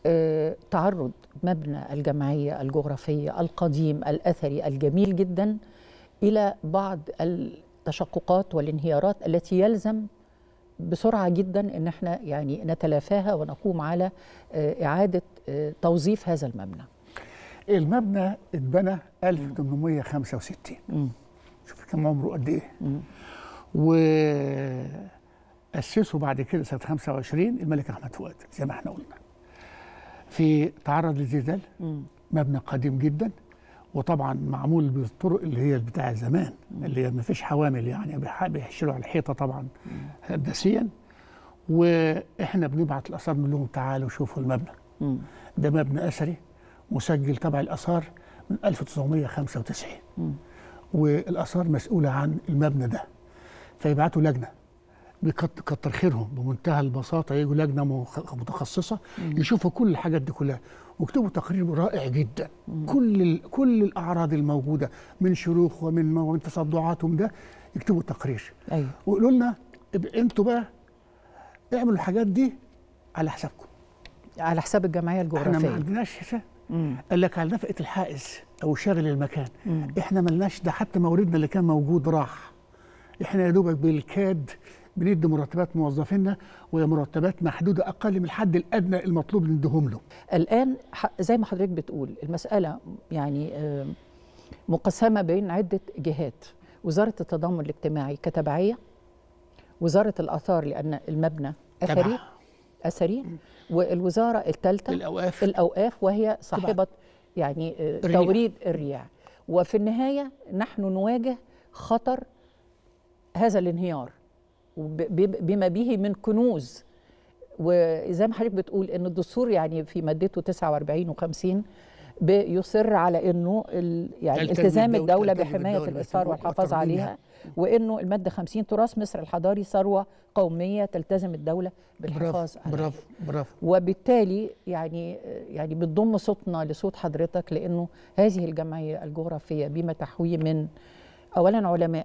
آه، تعرض مبنى الجمعية الجغرافية القديم الأثري الجميل جدا إلى بعض التشققات والانهيارات التي يلزم بسرعة جدا أن احنا يعني نتلافاها ونقوم على آه، إعادة آه، توظيف هذا المبنى المبنى اتبنى 1865 مم. شوف كم عمره قد ايه مم. وأسسه بعد كده سنة 25 الملك أحمد فؤاد زي ما احنا قلنا في تعرض للزلزال مم. مبنى قديم جدا وطبعا معمول بالطرق اللي هي بتاع زمان اللي هي ما فيش حوامل يعني بيح- بيحشروا على الحيطه طبعا هندسيا واحنا بنبعت الاثار نقول لهم تعالوا شوفوا المبنى مم. ده مبنى اثري مسجل تبع الاثار من 1995 مم. والاثار مسؤوله عن المبنى ده فيبعتوا لجنه بيكت- كتر خيرهم بمنتهى البساطه يجوا لجنه مخ- متخصصه يشوفوا كل الحاجات دي كلها ويكتبوا تقرير رائع جدا كل ال- كل الاعراض الموجوده من شروخ ومن ومن تصدعاتهم ده يكتبوا تقرير أيوه ويقولوا لنا اب- انتوا بقى اعملوا الحاجات دي على حسابكم على حساب الجمعية احنا ما الجغرافية عندناش حساب مم. قال لك على نفقه الحائز او شاغل المكان مم. احنا ملناش ده حتى موردنا اللي كان موجود راح احنا يا دوبك بالكاد بندي مرتبات موظفينا وهي مرتبات محدوده اقل من الحد الادنى المطلوب نديهم له الآن ح- زي ما حضرتك بتقول المسألة يعني آه، مقسمة بين عدة جهات وزارة التضامن الاجتماعي كتبعية وزارة الآثار لأن المبنى أثري تبع أثري والوزارة الثالثة الاوقاف الأوقاف وهي صاحبة يعني آه، الريع. توريد الرياع وفي النهاية نحن نواجه خطر هذا الانهيار وب- ب- بما به من كنوز وزي ما حضرتك بتقول ان الدستور يعني في مادته 49 و50 بيصر على انه ال- يعني تلتزم التزام الدولة- الدوله تلتزم بحمايه الدولة الاثار بالحقوق والحفاظ وتقديمها. عليها وانه الماده 50 تراث مصر الحضاري ثروه قوميه تلتزم الدوله بالحفاظ برافو عليها برافو برافو وبالتالي يعني يعني بتضم صوتنا لصوت حضرتك لانه هذه الجمعيه الجغرافيه بما تحويه من اولا علماء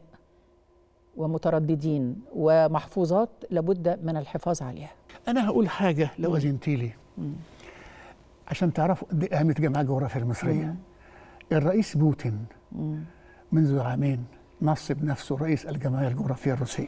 ومترددين ومحفوظات لابد من الحفاظ عليها انا هقول حاجه لو مم. اذنتي لي مم. عشان تعرفوا قد ايه اهميه الجامعه الجغرافيه المصريه مم. الرئيس بوتين مم. منذ عامين نصب نفسه رئيس الجمعيه الجغرافيه الروسيه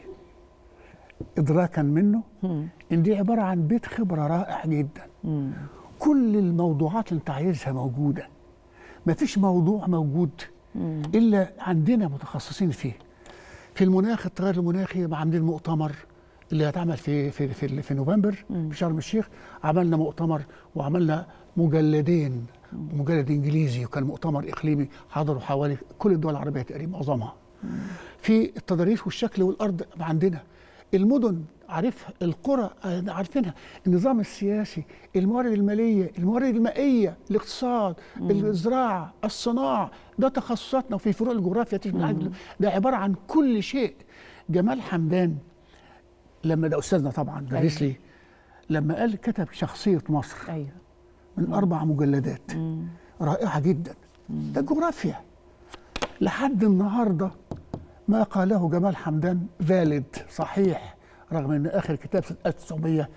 ادراكا منه مم. ان دي عباره عن بيت خبره رائع جدا مم. كل الموضوعات اللي انت عايزها موجوده ما فيش موضوع موجود مم. الا عندنا متخصصين فيه في المناخ التغير المناخي ما عاملين مؤتمر اللي هيتعمل في في في, في نوفمبر مم. في شرم الشيخ عملنا مؤتمر وعملنا مجلدين مجلد انجليزي وكان مؤتمر اقليمي حضروا حوالي كل الدول العربيه تقريبا معظمها في التضاريس والشكل والارض عندنا المدن عارفها القرى عارفينها النظام السياسي الموارد الماليه الموارد المائيه الاقتصاد الزراعه الصناعه ده تخصصاتنا وفي فروع الجغرافيا تشمل العدل. ده عباره عن كل شيء جمال حمدان لما ده استاذنا طبعا درس لي لما قال كتب شخصيه مصر ايوه من اربع مجلدات مم. رائعه جدا ده جغرافيا لحد النهارده ما قاله جمال حمدان فالد صحيح رغم ان اخر كتاب سنه 1900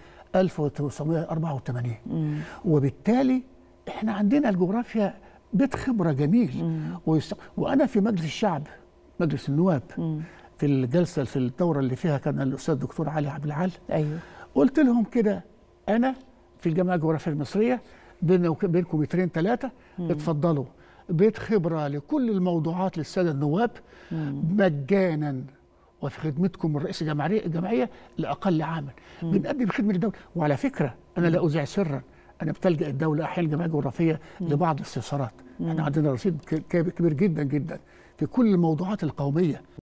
1984 مم. وبالتالي احنا عندنا الجغرافيا بيت خبره جميل ويست... وانا في مجلس الشعب مجلس النواب مم. في الجلسه في الدوره اللي فيها كان الاستاذ الدكتور علي عبد العال ايوه قلت لهم كده انا في الجامعه الجغرافيه المصريه بيننا وك- بينكم مترين ثلاثه اتفضلوا بيت خبره لكل الموضوعات للساده النواب مجانا وفي خدمتكم من رئيس الجمعيه الجمعيه لاقل عمل بنقدم خدمه الدوله وعلى فكره انا لا اذيع سرا انا بتلجا الدوله احيانا الجمعيه الجغرافيه لبعض الاستفسارات احنا عندنا رصيد ك- كبير جدا جدا في كل الموضوعات القوميه